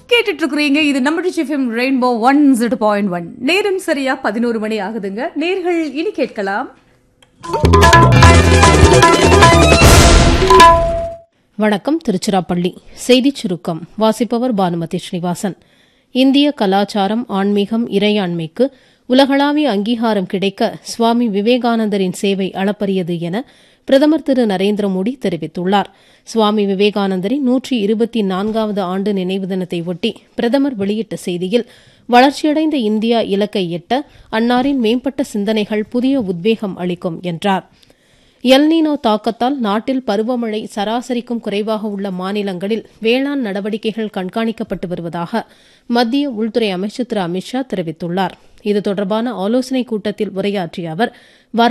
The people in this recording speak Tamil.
கேட்டுட்டு இருக்கிறீங்க இது நம்ம FM Rainbow one zero point one நேரம் சரியா பதினோரு மணி ஆகுதுங்க நேர்கள் இனி கேட்கலாம் வணக்கம் திருச்சிராப்பள்ளி செய்திச் சுருக்கம் வாசிப்பவர் பானுமதி ஸ்ரீனிவாசன் இந்திய கலாச்சாரம் ஆன்மீகம் இறையாண்மைக்கு உலகளாவிய அங்கீகாரம் கிடைக்க சுவாமி விவேகானந்தரின் சேவை அளப்பரியது என பிரதமர் திரு நரேந்திர மோடி தெரிவித்துள்ளார் சுவாமி விவேகானந்தரின் நூற்றி இருபத்தி நான்காவது ஆண்டு நினைவு தினத்தை ஒட்டி பிரதமர் வெளியிட்ட செய்தியில் வளர்ச்சியடைந்த இந்தியா இலக்கை எட்ட அன்னாரின் மேம்பட்ட சிந்தனைகள் புதிய உத்வேகம் அளிக்கும் என்றார் எல்னினோ தாக்கத்தால் நாட்டில் பருவமழை சராசரிக்கும் குறைவாக உள்ள மாநிலங்களில் வேளாண் நடவடிக்கைகள் கண்காணிக்கப்பட்டு வருவதாக மத்திய உள்துறை அமைச்சர் திரு அமித்ஷா தெரிவித்துள்ளார் இது தொடர்பான ஆலோசனைக் கூட்டத்தில் உரையாற்றிய அவர்